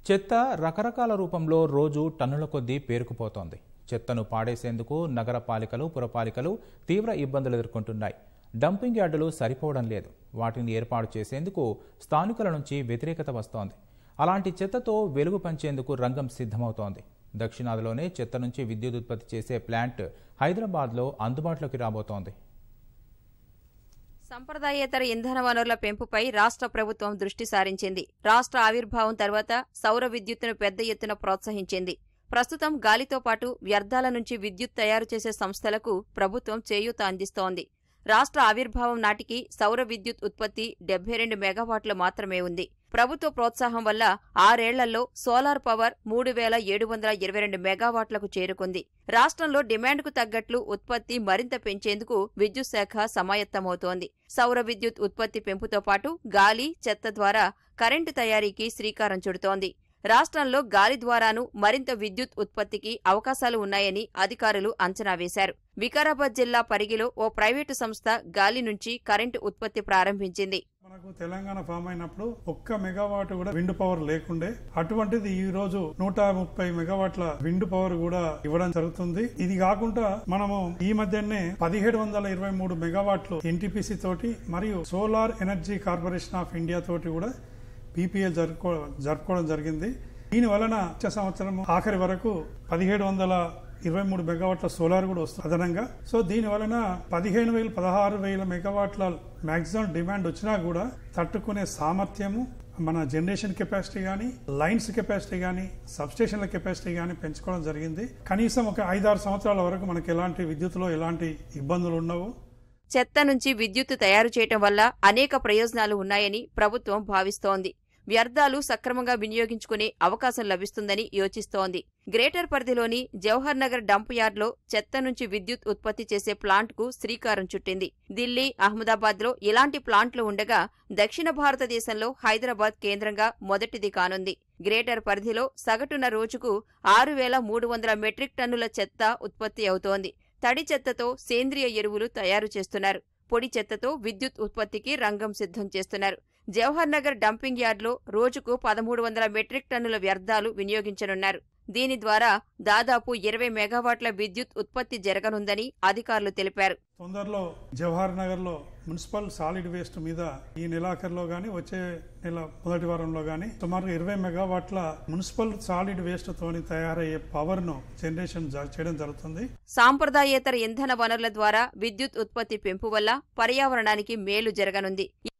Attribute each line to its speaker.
Speaker 1: చెత్త రకరకాల రూపంలో రోజు టన్నుల కొద్దీ పేరుకుపోతోంది చెత్తను పాడేసేందుకు నగర పాలికలు పురపాలికలు తీవ్ర ఇబ్బందులు ఎదుర్కొంటున్నాయి డంపింగ్ యార్డులు సరిపోవడం లేదు వాటిని ఏర్పాటు చేసేందుకు స్థానికుల నుంచి వ్యతిరేకత వస్తోంది అలాంటి చెత్తతో వెలుగు పంచేందుకు రంగం సిద్ధమవుతోంది దక్షిణాదిలోనే చెత్త నుంచి విద్యుత్ ఉత్పత్తి చేసే ప్లాంట్ హైదరాబాద్లో అందుబాటులోకి రాబోతోంది
Speaker 2: సంప్రదాయేతర ఇంధన వనరుల పెంపుపై రాష్ట్ర ప్రభుత్వం దృష్టి సారించింది రాష్ట్ర ఆవిర్భావం తర్వాత సౌర విద్యుత్తును పెద్ద ఎత్తున ప్రోత్సహించింది ప్రస్తుతం గాలితో పాటు వ్యర్థాల నుంచి విద్యుత్ తయారు చేసే సంస్థలకు ప్రభుత్వం చేయూత అందిస్తోంది రాష్ట్ర ఆవిర్భావం నాటికి సౌర విద్యుత్ ఉత్పత్తి డెబ్బై రెండు మెగావాట్లు మాత్రమే ఉంది ప్రభుత్వ ప్రోత్సాహం వల్ల ఆరేళ్లలో సోలార్ పవర్ మూడు వేల ఏడు వందల ఇరవై రెండు మెగావాట్లకు చేరుకుంది రాష్ట్రంలో డిమాండ్కు తగ్గట్లు ఉత్పత్తి మరింత పెంచేందుకు విద్యుత్ శాఖ సమాయత్తమవుతోంది సౌర విద్యుత్ ఉత్పత్తి పెంపుతో పాటు గాలి చెత్త ద్వారా కరెంటు తయారీకి శ్రీకారం చుడుతోంది రాష్ట్రంలో గాలి ద్వారాను మరింత విద్యుత్ ఉత్పత్తికి అవకాశాలు ఉన్నాయని అధికారులు అంచనా వేశారు వికారాబాద్ జిల్లా పరిగిలో ఓ ప్రైవేటు సంస్థ గాలి నుంచి కరెంటు ఉత్పత్తి ప్రారంభించింది
Speaker 3: మనకు తెలంగాణ ఫామ్ అయినప్పుడు ఒక్క మెగావాట్ కూడా విండ్ పవర్ లేకుండే అటువంటిది ఈ రోజు నూట ముప్పై మెగావాట్ల విండ్ పవర్ కూడా ఇవ్వడం జరుగుతుంది ఇది కాకుండా మనము ఈ మధ్యనే పదిహేడు వందల ఇరవై మూడు మెగావాట్లు ఎన్టీపీసీ తోటి మరియు solar energy corporation of India తోటి కూడా పీపీఎల్ జరుపుకో జరుపుకోవడం జరిగింది దీని వలన వచ్చే సంవత్సరం ఆఖరి వరకు పదిహేడు వందల ఇరవై మూడు మెగావాట్ల సోలార్ కూడా వస్తుంది అదనంగా సో దీని వలన పదిహేను వేలు పదహారు వేల మెగావాట్ల మాక్సిమం డిమాండ్ వచ్చినా కూడా తట్టుకునే సామర్థ్యము మన జనరేషన్ కెపాసిటీ కానీ లైన్స్ కెపాసిటీ కానీ సబ్స్టేషన్ల కెపాసిటీ కానీ పెంచుకోవడం జరిగింది కనీసం ఒక ఐదారు సంవత్సరాల వరకు మనకి ఎలాంటి విద్యుత్తులో ఎలాంటి ఇబ్బందులు ఉండవు
Speaker 2: చెత్త నుంచి విద్యుత్తు తయారు చేయటం వల్ల అనేక ప్రయోజనాలు ఉన్నాయని ప్రభుత్వం భావిస్తోంది వ్యర్థాలు సక్రమంగా వినియోగించుకునే అవకాశం లభిస్తుందని యోచిస్తోంది గ్రేటర్ పరిధిలోని జవహర్ నగర్ డంప్ యార్డ్లో చెత్త నుంచి విద్యుత్ ఉత్పత్తి చేసే ప్లాంట్కు శ్రీకారం చుట్టింది ఢిల్లీ అహ్మదాబాద్లో ఇలాంటి ప్లాంట్లు ఉండగా దక్షిణ భారతదేశంలో హైదరాబాద్ కేంద్రంగా మొదటిది కానుంది గ్రేటర్ పరిధిలో సగటున రోజుకు ఆరు వేల మూడు వందల మెట్రిక్ టన్నుల చెత్త ఉత్పత్తి అవుతోంది తడి చెత్తతో సేంద్రియ ఎరువులు తయారు చేస్తున్నారు పొడి చెత్తతో విద్యుత్ ఉత్పత్తికి రంగం సిద్ధం చేస్తున్నారు జవహర్ నగర్ డంపింగ్ యార్డ్లో రోజుకు పదమూడు వందల మెట్రిక్ టన్నుల వ్యర్థాలు వినియోగించనున్నారు దీని ద్వారా దాదాపు ఇరవై మెగావాట్ల విద్యుత్ ఉత్పత్తి జరగనుందని అధికారులు తెలిపారు
Speaker 3: తొందరలో జవహర్ నగర్ లో మున్సిపల్ సాలిడ్ వేస్ట్ మీద ఈ నెలాఖరులో గాని వచ్చే నెల మొదటి వారంలో గాని సుమారు ఇరవై మెగావాట్ల మున్సిపల్ సాలిడ్ వేస్ట్ తోని తయారయ్యే పవర్ ను జనరేషన్ జ- చేయడం జరుగుతుంది
Speaker 2: సాంప్రదాయేతర ఇంధన వనరుల ద్వారా విద్యుత్ ఉత్పత్తి పెంపు వల్ల పర్యావరణానికి మేలు జరగనుంది